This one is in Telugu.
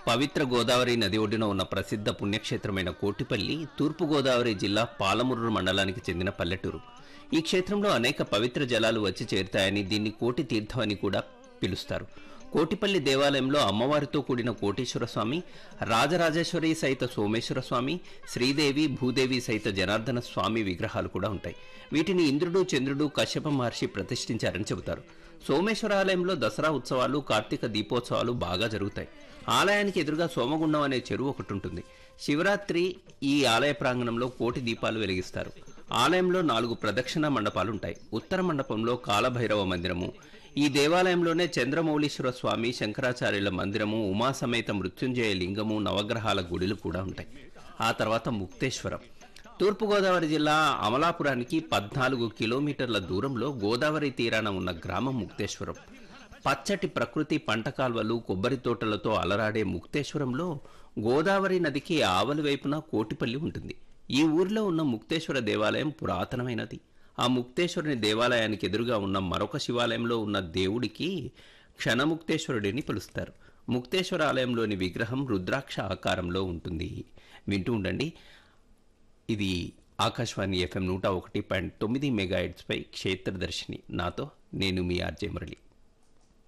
పవిత్ర గోదావరి నది ఒడ్డున ఉన్న ప్రసిద్ధ పుణ్యక్షేత్రమైన కోటిపల్లి తూర్పు గోదావరి జిల్లా పాలమూరు మండలానికి చెందిన పల్లెటూరు ఈ క్షేత్రంలో అనేక పవిత్ర జలాలు వచ్చి చేరుతాయని దీన్ని కోటి తీర్థం అని కూడా పిలుస్తారు కోటిపల్లి దేవాలయంలో అమ్మవారితో కూడిన కోటేశ్వర స్వామి రాజరాజేశ్వరి సహిత సోమేశ్వర స్వామి శ్రీదేవి భూదేవి సహిత జనార్దన స్వామి విగ్రహాలు కూడా ఉంటాయి వీటిని ఇంద్రుడు చంద్రుడు కశ్యప మహర్షి ప్రతిష్ఠించారని చెబుతారు సోమేశ్వర ఆలయంలో దసరా ఉత్సవాలు కార్తీక దీపోత్సవాలు బాగా జరుగుతాయి ఆలయానికి ఎదురుగా సోమగుండం అనే చెరువు ఒకటి ఉంటుంది శివరాత్రి ఈ ఆలయ ప్రాంగణంలో కోటి దీపాలు వెలిగిస్తారు ఆలయంలో నాలుగు ప్రదక్షిణ మండపాలుంటాయి ఉత్తర మండపంలో కాలభైరవ మందిరము ఈ దేవాలయంలోనే చంద్రమౌళీశ్వర స్వామి శంకరాచార్యుల మందిరము ఉమాసమేత మృత్యుంజయ లింగము నవగ్రహాల గుడిలు కూడా ఉంటాయి ఆ తర్వాత ముక్తేశ్వరం తూర్పుగోదావరి జిల్లా అమలాపురానికి పద్నాలుగు కిలోమీటర్ల దూరంలో గోదావరి తీరాన ఉన్న గ్రామం ముక్తేశ్వరం పచ్చటి ప్రకృతి పంట కాల్వలు కొబ్బరి తోటలతో అలరాడే ముక్తేశ్వరంలో గోదావరి నదికి ఆవలి వైపున కోటిపల్లి ఉంటుంది ఈ ఊరిలో ఉన్న ముక్తేశ్వర దేవాలయం పురాతనమైనది ఆ ముక్తేశ్వరుని దేవాలయానికి ఎదురుగా ఉన్న మరొక శివాలయంలో ఉన్న దేవుడికి క్షణముక్తేశ్వరుడిని పిలుస్తారు ముక్తేశ్వర ఆలయంలోని విగ్రహం రుద్రాక్ష ఆకారంలో ఉంటుంది వింటూ ఉండండి ఇది ఆకాశవాణి ఎఫ్ఎం నూట ఒకటి పాయింట్ తొమ్మిది మెగా పై క్షేత్రదర్శిని నాతో నేను మీ ఆర్జే మురళి